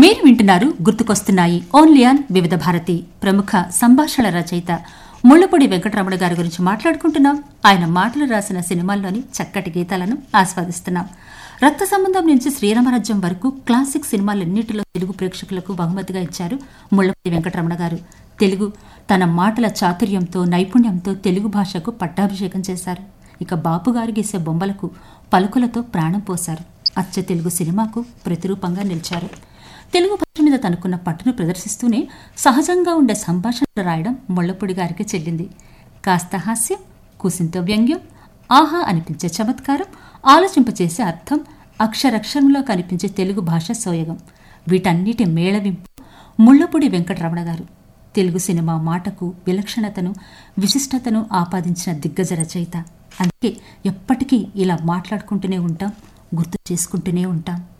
మీరు వింటున్నారు గుర్తుకొస్తున్నాయి ఓన్లీ ఆన్ వివిధ భారతి ప్రముఖ సంభాషణ రచయిత ముళ్ళపూడి వెంకటరమణ గారి గురించి మాట్లాడుకుంటున్నాం ఆయన మాటలు రాసిన సినిమాల్లోని చక్కటి గీతాలను ఆస్వాదిస్తున్నాం రక్త సంబంధం నుంచి శ్రీరామరాజ్యం వరకు క్లాసిక్ సినిమాలన్నింటిలో తెలుగు ప్రేక్షకులకు బహుమతిగా ఇచ్చారు ముళ్ళపూడి వెంకటరమణ గారు తెలుగు తన మాటల చాతుర్యంతో నైపుణ్యంతో తెలుగు భాషకు పట్టాభిషేకం చేశారు ఇక బాపు గారు గీసే బొమ్మలకు పలుకులతో ప్రాణం పోశారు అచ్చ తెలుగు సినిమాకు ప్రతిరూపంగా నిలిచారు తెలుగు భాష మీద తనకున్న పట్టును ప్రదర్శిస్తూనే సహజంగా ఉండే సంభాషణలు రాయడం ముళ్ళపూడి గారికి చెల్లింది కాస్త హాస్యం కుసింత వ్యంగ్యం ఆహా అనిపించే చమత్కారం ఆలోచింపచేసే అర్థం అక్షరక్షరంలో కనిపించే తెలుగు భాష సోయగం వీటన్నిటి మేళవింపు ముళ్ళపూడి వెంకటరమణ గారు తెలుగు సినిమా మాటకు విలక్షణతను విశిష్టతను ఆపాదించిన దిగ్గజ రచయిత అందుకే ఎప్పటికీ ఇలా మాట్లాడుకుంటూనే ఉంటాం గుర్తు చేసుకుంటూనే ఉంటాం